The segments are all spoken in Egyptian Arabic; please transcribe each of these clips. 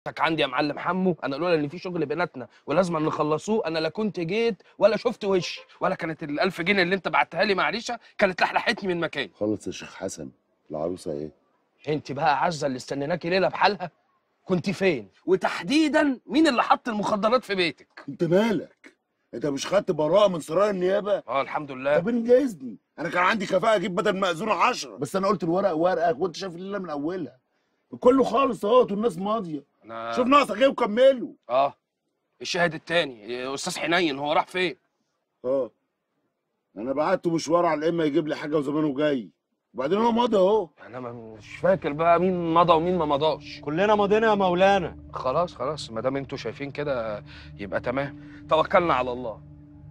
عندي يا معلم حمو انا لولا ان في شغل بيناتنا ولازم نخلصوه انا لا كنت جيت ولا شفت وشي ولا كانت ال1000 جنيه اللي انت بعتها لي مع ريشه كانت لحلحتني من مكان خلص يا شيخ حسن العروسه ايه انت بقى عزه اللي استنيناكي ليله بحالها كنت فين وتحديدا مين اللي حط المخدرات في بيتك انت مالك انت مش خدت براءه من سرايا النيابه اه الحمد لله طب انجزني انا كان عندي كفاءه اجيب بدل مأذون 10 بس انا قلت الورق ورقك وانت شايف الليله من اولها كله خالص اهوت والناس ماضيه انا شوف ناقصك ايه وكمله اه الشاهد التاني يا استاذ حنين هو راح فين اه انا بعته مشوار على الامه يجيب لي حاجه وزمانه جاي وبعدين هو ماضي اهو انا ما- مش فاكر بقى مين مضى ومين ما مضاش كلنا ماضينا يا مولانا خلاص خلاص ما دام انتوا شايفين كده يبقى تمام توكلنا على الله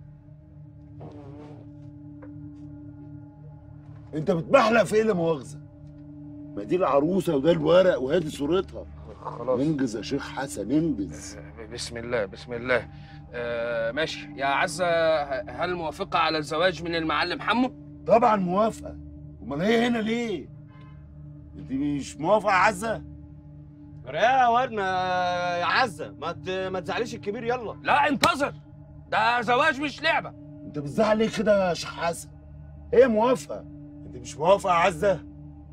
انت بتبحلق في ايه لا مؤاخذه ما دي العروسه وده الورق وهي دي صورتها خلاص انجز يا شيخ حسن انجز بسم الله بسم الله آه ماشي يا عزة هل موافقة على الزواج من المعلم حمو؟ طبعا موافقه امال هي هنا ليه انت مش موافقه يا عزه يا وادنا يا عزه ما ت... ما تزعليش الكبير يلا لا انتظر ده زواج مش لعبة انت بتزعل ليه كده يا شيخ حسن هي موافقه انت مش موافقه يا عزه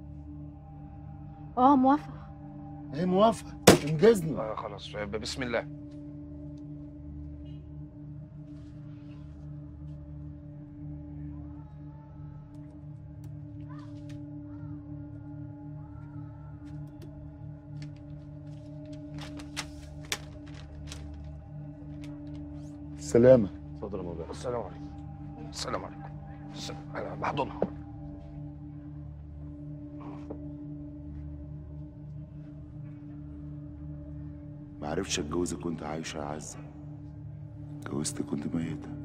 اه موافقة هي موافقه انجزني آه خلاص بسم الله سلامه اتفضل يا مولانا السلام عليكم السلام عليكم السلام انا بحضنها ما عرفتش اتجوزك وانت عايشه يا عزه اتجوزتك كنت ميته